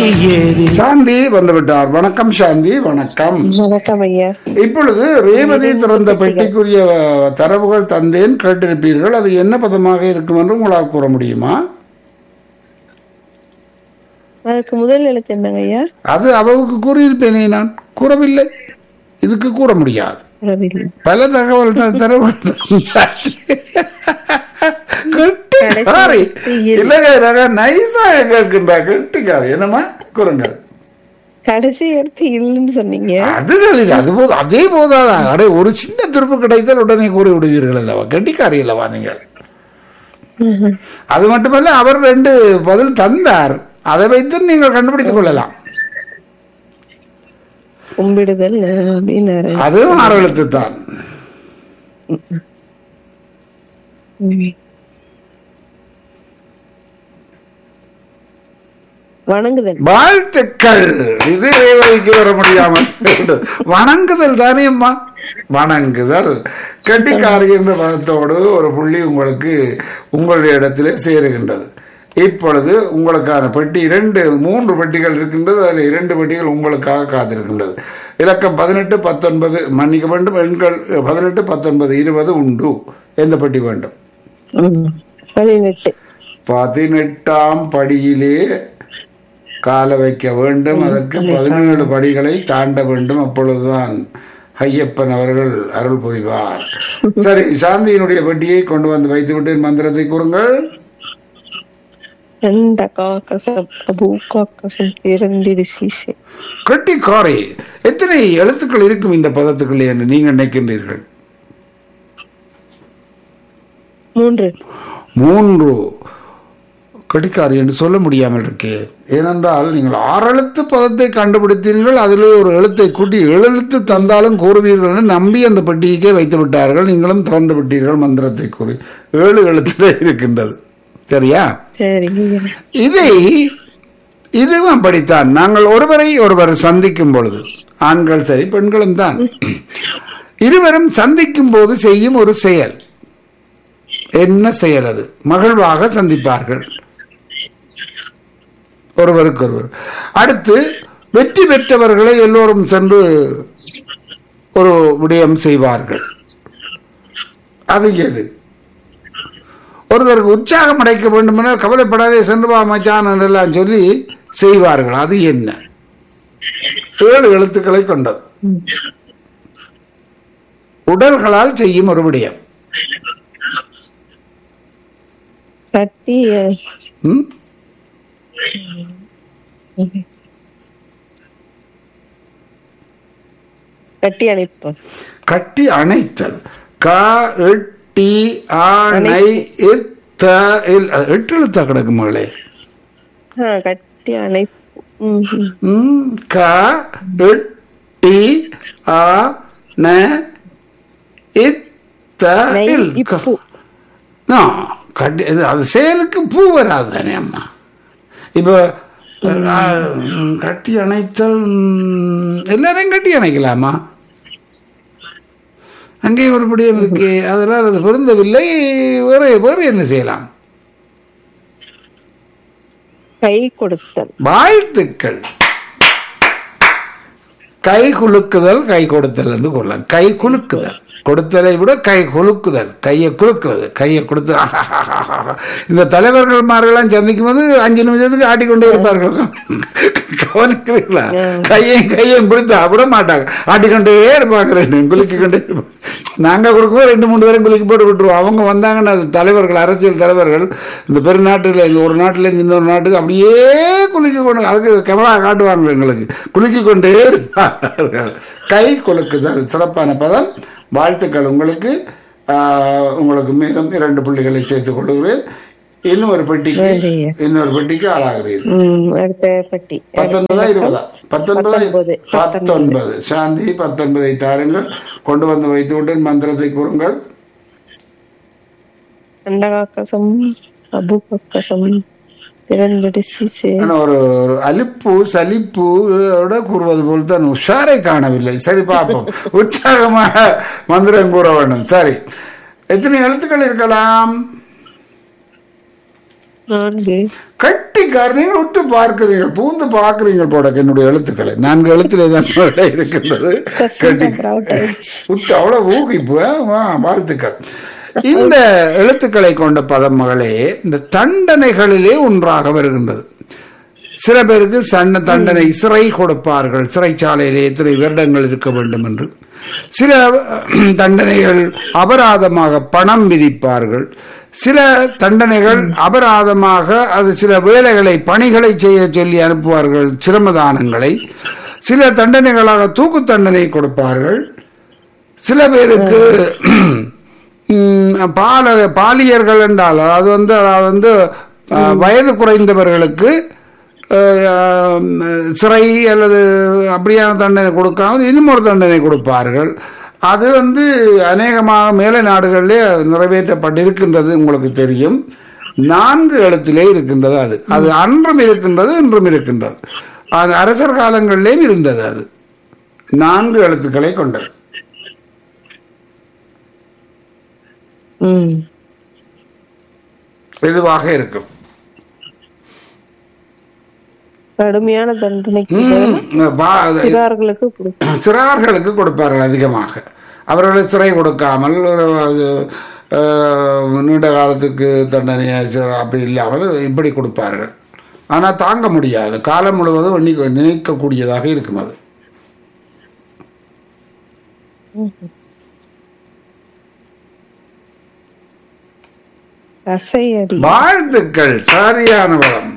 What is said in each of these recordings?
ஏறி சாந்தி வந்துவிட்டார் வணக்கம் சாந்தி வணக்கம் வணக்கம் ஐயா இப்பொழுது ரேவதி திறந்த பெட்டிக்குரிய அஹ், தரவுகள் தந்தேன் கேட்டிருப்பீர்கள் அது என்ன பதமாக இருக்கும் என்று உங்களால் கூற முடியுமா அதுக்கு முதல் எழுத்து என்னங்க ஐயா அது அவவுக்கு கூறியிருப்பேனே நான் கூறவில்லை இதுக்கு கூற முடியாது புறவில்லை. பல தகவல் த- தரவுகள் தந்தாச்சு. கெட்டிக்காரி இல்லைங்க ரக நைஸா கேட்கின்றா கெட்டிக்காரி என்னம்மா கூறுங்கள் கடைசி எழுத்து இல்லைன்னு சொன்னீங்க அது சொல்லிடு அது போதும் அதே போதாதான் அடே ஒரு சின்ன திருப்பு கிடைத்தால் உடனே கூறி விடுவீர்கள் அல்லவா கெட்டிக்காரி அல்லவா நீங்கள் அது மட்டுமல்ல அவர் ரெண்டு பதில் தந்தார் அதை வைத்து நீங்கள் கண்டுபிடித்துக் கொள்ளலாம் கும்பிடுதல் அஹ், அப்படின்னாரு அதுவும் ஆறு எழுத்து தான் ம். வணங்குதல் வாழ்த்துக்கள் இது ரேவதிக்கு வர முடியாமல் போய்விட்டது. வணங்குதல் தானே அம்மா வணங்குதல் கெட்டிக்காரி என்ற பதத்தோடு ஒரு புள்ளி உங்களுக்கு உங்களுடைய இடத்திலே சேருகின்றது இப்பொழுது உங்களுக்கான பெட்டி இரண்டு மூன்று பெட்டிகள் இருக்கின்றது அதில் இரண்டு பெட்டிகள் உங்களுக்காக காத்திருக்கின்றது இலக்கம் பதினெட்டு பத்தொன்பது மன்னிக்க வேண்டும் எண்கள் பதினெட்டு பத்தொன்பது இருபது உண்டு எந்த பெட்டி வேண்டும் ம். பதினெட்டு பதினெட்டாம் படியிலே கால வைக்க வேண்டும் அதற்கு பதினேழு படிகளை தாண்ட வேண்டும் அப்பொழுதுதான் ஐயப்பன் அவர்கள் அருள் புரிவார் சரி சாந்தியினுடைய பெட்டியை கொண்டு வந்து வைத்து விட்டேன் மந்திரத்தை கூறுங்கள் ரெண்ட காக்கசம் பூக்காக்கசம் பிறந்திடு சீசே கட்டி காரை எத்தனை எழுத்துக்கள் இருக்கும் இந்த பதத்துக்குள்ளே என்று நீங்கள் நினைக்கின்றீர்கள் மூன்று மூன்று கடிக்காரி என்று சொல்ல முடியாமல் இருக்கே ஏனென்றால் நீங்கள் ஆறு எழுத்து பதத்தை கண்டுபிடித்தீர்கள் அதில் ஒரு எழுத்தை கூட்டி ஏழு எழுத்து தந்தாலும் கூறுவீர்கள் என்று நம்பி அந்த பெட்டிக்கே வைத்து விட்டார்கள் நீங்களும் திறந்து விட்டீர்கள் மந்திரத்தை கூறி ஏழு எழுத்துல இருக்கின்றது சரியா சரிங்க ஐயா. இதை இதுவும் அப்படித்தான் நாங்கள் ஒருவரை ஒருவர் சந்திக்கும் பொழுது ஆண்கள் சரி பெண்களும் தான் இருவரும் சந்திக்கும் போது செய்யும் ஒரு செயல் என்ன செயல் அது மகிழ்வாக சந்திப்பார்கள் ஒருவருக்கு ஒருவர் அடுத்து வெற்றி பெற்றவர்களை எல்லோரும் சென்று ஒரு விடயம் செய்வார்கள் அது எது ஒருத்தருக்கு உற்சாகம் அடைக்க வேண்டும் என கவலைப்படாதே சென்று வா மச்சான் என்றெல்லாம் சொல்லி செய்வார்கள் அது என்ன ஏழு எழுத்துக்களை கொண்டது உடல்களால் செய்யும் ஒரு விடயம் கட்டி அஹ், ம்? கட்டி அணைப்போம் கட்டி அணைத்தல் க எட்டி ஆணை இத்த இல் அது எட்டு எழுத்தா கிடக்கு மகளே ஆ கட்டி அணைப்பு ம், ம். ம், க எட்டி ஆ ந இத்த நை இல் இப்பு ஆ, கட்டி இது அது செயலுக்கு பூ வராது தானே அம்மா இப்போ ஆ, ம், கட்டி அணைத்தல் ம், எல்லாரையும் கட்டி அணைக்கலாமா அங்கேயும் ஒரு படியம் இருக்கு அதெல்லாம் அது பொருந்தவில்லை வேற வேற என்ன செய்யலாம் கை கொடுத்தல் வாழ்த்துக்கள் கை குலுக்குதல் கை கொடுத்தல் என்று கூறலாம் கை குலுக்குதல் கொடுத்தலை விட கை குலுக்குதல் கையை குலுக்குறது கையை கொடுத்து இந்த தலைவர்கள்மாரெல்லாம் சந்திக்கும் போது அஞ்சு நிமிஷத்துக்கு ஆட்டிக்கொண்டே இருப்பார்கள் கவனிக்கிறீங்களா கையையும் கையையும் கொடுத்து விட மாட்டாங்க ஆட்டிக்கொண்டே இருப்பாங்க ரெண்டு குலுக்கிக்கொண்டே இருப்பாங்க நாங்க கொடுக்கும்போது ரெண்டு மூணு பேரும் குலுக்கி போட்டு விட்டுருவோம் அவங்க வந்தாங்கன்னா அது தலைவர்கள் அரசியல் தலைவர்கள் இந்த பெருநாட்டில் இந்த ஒரு நாட்டுல இருந்து இன்னொரு நாட்டுக்கு அப்படியே குலுக்கி கொண்டு அதுக்கு கேமரா காட்டுவாங்க எங்களுக்கு குலுக்கி கொண்டே இருப்பார்கள் கை குலுக்குதல் சிறப்பான பதம் வாழ்த்துக்கள் உங்களுக்கு ஆஹ், உங்களுக்கு மேலும் இரண்டு புள்ளிகளை சேர்த்துக் கொள்கிறேன் இன்னும் ஒரு பெட்டிக்கு நன்றிங்க. இன்னொரு பெட்டிக்கு ஆளாகிறீர்கள் ம், அடுத்த பட்டி பத்தொன்பதா இருபதா பத்தொன்பதா பத்தொன்பது. பத்தொன்பது சாந்தி பத்தொன்பதை தாருங்கள் கொண்டு வந்து வைத்து விட்டு மந்திரத்தை கூறுங்கள் அண்டகாக்கசம் அபுகக்கசம் பிறந்திடு சீசே ஆனா ஒரு ஒரு அலிப்பு சலிப்பு ஓட கூறுவது போல் தான் உஷாரை காணவில்லை சரி பார்ப்போம் உற்சாகமாக மந்திரம் கூற வேண்டும் சரி எத்தனை எழுத்துக்கள் இருக்கலாம் நான்கு கட்டிக்கார் நீங்கள் விட்டு பார்க்கிறீர்கள் பூந்து பார்க்கிறீங்க போட என்னுடைய எழுத்துக்களை நான்கு எழுத்திலே தான் உங்களிடம் இருக்கின்றது கட்டி அப்புறம் out ஆயிடுச்சு. உத்து அவ்வளவு ஊகிப்பு ஆ, வா, வாழ்த்துக்கள் இந்த எழுத்துக்களை கொண்ட பதம் மகளே இந்த தண்டனைகளிலே ஒன்றாக வருகின்றது சில பேருக்கு சன்ன தண்டனை சிறை கொடுப்பார்கள் சிறைச்சாலையிலே எத்தனை வருடங்கள் இருக்க வேண்டும் என்று சில அஹ், தண்டனைகள் அபராதமாக பணம் விதிப்பார்கள் சில தண்டனைகள் அபராதமாக அது சில வேலைகளை பணிகளை செய்ய சொல்லி அனுப்புவார்கள் சிரமதானங்களை சில தண்டனைகளாக தூக்கு தண்டனை கொடுப்பார்கள் சில பேருக்கு ம், பால பாலியர்கள் என்றால் அது வந்து அதாவது வந்து அஹ், வயது குறைந்தவர்களுக்கு அஹ், சிறை அல்லது அப்படியான தண்டனை கொடுக்காமல் இன்னும் ஒரு தண்டனை கொடுப்பார்கள் அது வந்து அநேகமாக மேலை நாடுகளிலே நிறைவேற்றப்பட்டிருக்கின்றது உங்களுக்கு தெரியும் நான்கு எழுத்திலே இருக்கின்றது அது அது அன்றும் இருக்கின்றது இன்றும் இருக்கின்றது அது அரசர் காலங்களிலேயும் இருந்தது அது நான்கு எழுத்துக்களை கொண்டது ம் இதுவாக இருக்கும் கடுமையான தண்டனைக்கு ம், பா- அது- சிறார்களுக்கு கொடுக்கும் சிறார்களுக்கு கொடுப்பார்கள் அதிகமாக அவர்களை சிறை கொடுக்காமல் ஒரு, அஹ், நீண்ட காலத்துக்கு தண்டனையை சி- அப்படி இல்லாமல் இப்படி கொடுப்பார்கள் ஆனால் தாங்க முடியாது காலம் முழுவதும் எண்ணி நினைக்கக்கூடியதாக இருக்கும் அது அசையடி வாழ்த்துக்கள் சரியான வளம்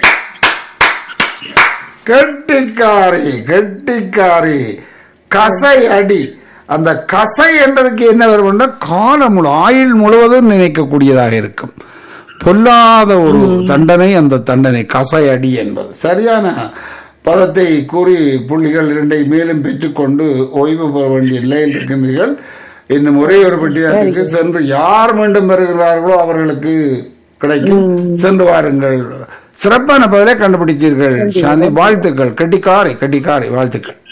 கெட்டிக்காரி கெட்டிக்காரி கசை அடி அந்த கசை என்றதுக்கு என்ன வரும்னா காலம் முழு ஆயுள் முழுவதும் நினைக்கக்கூடியதாக இருக்கும் பொல்லாத ஒரு தண்டனை அந்த தண்டனை கசை அடி என்பது சரியான பதத்தை கூறி புள்ளிகள் இரண்டை மேலும் பெற்றுக்கொண்டு ஓய்வு பெற வேண்டிய நிலையில் இருக்கின்றீர்கள் இன்னும் ஒரே ஒரு பெட்டியாருக்கு சென்று யார் மீண்டும் வருகிறார்களோ அவர்களுக்கு கிடைக்கும் சென்று வாருங்கள் சிறப்பான பதிலை கண்டுபிடித்தீர்கள் சாந்தி வாழ்த்துக்கள் கட்டிக்காரை கட்டிக்காரை வாழ்த்துக்கள்